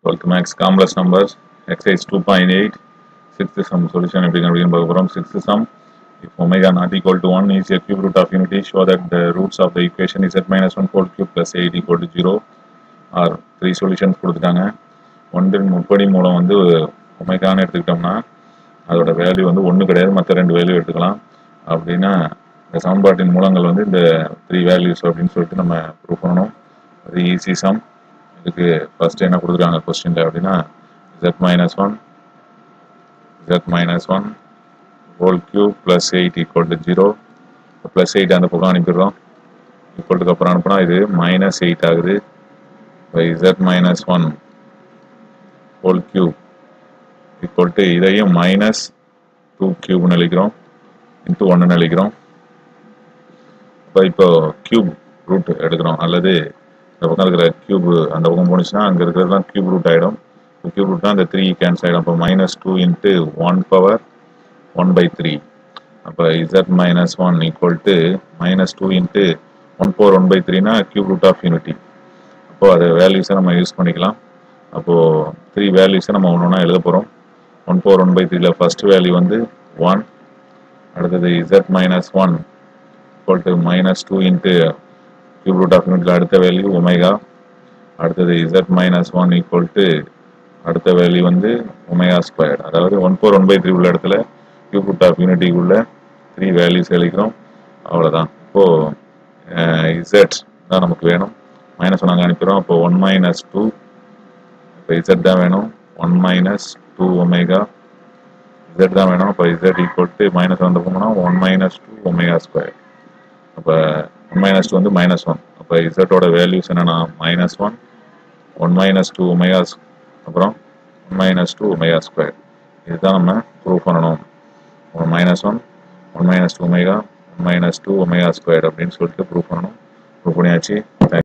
twelfth maths complex numbers exercise two point eight sixth sum solution எப்படி அப்படின்னு பார்க்க போகிறோம் sixth sum if omega not equal to 1 is a cube root of unity show that the roots of the equation is z minus 1 whole cube plus 8 equal to 0 or three solutions கொடுத்துட்டாங்க ஒன்றின் முப்படி மூலம் வந்து ஒமைகான்னு எடுத்துக்கிட்டோம்னா அதோட value வந்து ஒன்று கிடையாது மற்ற ரெண்டு வேல்யூ எடுத்துக்கலாம் அப்படின்னா இந்த சமன்பாட்டின் மூலங்கள் வந்து இந்த த்ரீ வேல்யூஸ் அப்படின்னு சொல்லிட்டு நம்ம ப்ரூவ் பண்ணணும் அது ஈஸி சம் இதுக்கு ஃபர்ஸ்ட் என்ன கொடுத்துருக்காங்க கொஸ்டின்ல அப்படின்னா z minus one z minus one whole cube plus eight equal to zero plus eight அந்த பக்கம் அனுப்பிடுறோம் ஈக்குவல்ட்டுக்கு அப்புறம் அனுப்புனா இது மைனஸ் எயிட் ஆகுது by z minus one whole cube equal to இதையும் மைனஸ் டூ கியூப்னு எழுதிக்கிறோம் இன்ட்டு ஒன்றுன்னு எழுதிக்கிறோம் இப்போ இப்போ கியூப் ரூட் எடுக்கிறோம் அல்லது இந்த பக்கம் இருக்கிற கியூப் அந்த பக்கம் போணுச்சுன்னா அங்கே இருக்கிறதுலாம் கியூப் ரூட் ஆகிடும் கியூப் ரூட்னா அந்த த்ரீ கேன்சல் ஆகிடும் அப்போ minus two into one power one by three அப்போ z minus one equal to minus two into one four one by த்ரீனா கியூப் ரூட் ஆஃப் யூனிட்டி அப்போது அது வேல்யூஸை நம்ம யூஸ் பண்ணிக்கலாம் அப்போது த்ரீ வேல்யூஸை நம்ம ஒன்று ஒன்றா எழுத போகிறோம் ஒன் ஃபோர் ஒன் பை த்ரீல ஃபஸ்ட் வேல்யூ வந்து ஒன் அடுத்தது z minus one equal to minus two into cube root of யூனிட்டில் அடுத்த வேல்யூ ஒமேகா அடுத்தது z minus one equal to அடுத்த வேல்யூ வந்து ஒமேகா ஸ்கொயர் அதாவது one four one by three உள்ள இடத்துல கியூப் ரூட் ஆஃப் யூனிட்டிக்குள்ள த்ரீ வேல்யூஸ் எழுதிக்கிறோம் அவ்வளோதான் இப்போது இசட் தான் நமக்கு வேணும் மைனஸ் ஒன் அங்கே அனுப்பிடுறோம் அப்போ ஒன் மைனஸ் டூ இப்போ இசட் தான் வேணும் one minus two omega z தான் வேணும் அப்போ இசட் ஈக்குவல் டு மைனஸ் வந்து போனோம்னா one minus two omega square அப்போ ஒன் மைனஸ் டூ வந்து மைனஸ் ஒன் அப்போ இசட்டோட வேல்யூஸ் என்னன்னா minus one one minus two omegas அப்புறம் one minus two omega square இதுதான் நம்ம ப்ரூவ் பண்ணணும் one minus one one minus two omega one minus two omega square அப்படின்னு சொல்லிட்டு ப்ரூவ் பண்ணணும் ப்ரூவ் பண்ணியாச்சு